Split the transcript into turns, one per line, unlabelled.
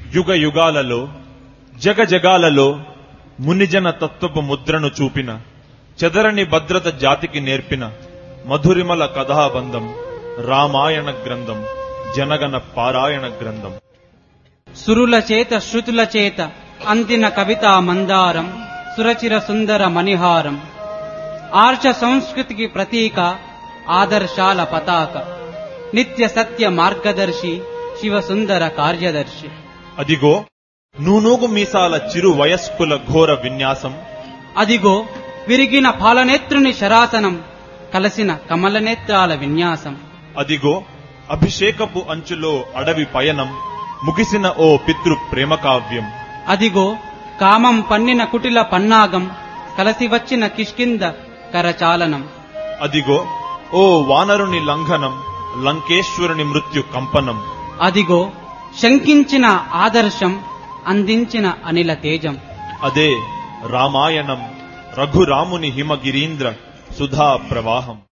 యుగ యుగాలలో జగ జగాలలో మునిజన తత్వపు ముద్రను చూపిన చెదరని భద్రత జాతికి నేర్పిన మధురిమల కథాబంధం రామాయణ గ్రంథం జనగణ పారాయణ గ్రంథం
సురుల చేత శృతుల చేత అందిన కవితా మందారం సురచిర సుందర మణిహారం ఆర్ష సంస్కృతికి ప్రతీక ఆదర్శాల పతాక నిత్య సత్య మార్గదర్శి శివ సుందర కార్యదర్శి
అదిగో నూనూగు మీసాల చిరు వయస్కుల ఘోర విన్యాసం
అదిగో విరిగిన పాలనేత్రుని శరాసనం కలసిన కమలనేత్రాల విన్యాసం
అదిగో అభిషేకపు అంచులో అడవి పయనం ముగిసిన ఓ పితృ ప్రేమ కావ్యం
అదిగో కామం పన్నిన కుటిల పన్నాగం కలసి వచ్చిన కిష్కింద కరచాలనం
అదిగో ఓ వానరుని లంఘనం లంకేశ్వరుని మృత్యు కంపనం
అదిగో శంకించిన ఆదర్శం అందించిన అనిల తేజం
అదే రామాయణం రఘురాముని హిమగిరీంద్ర సుధా ప్రవాహం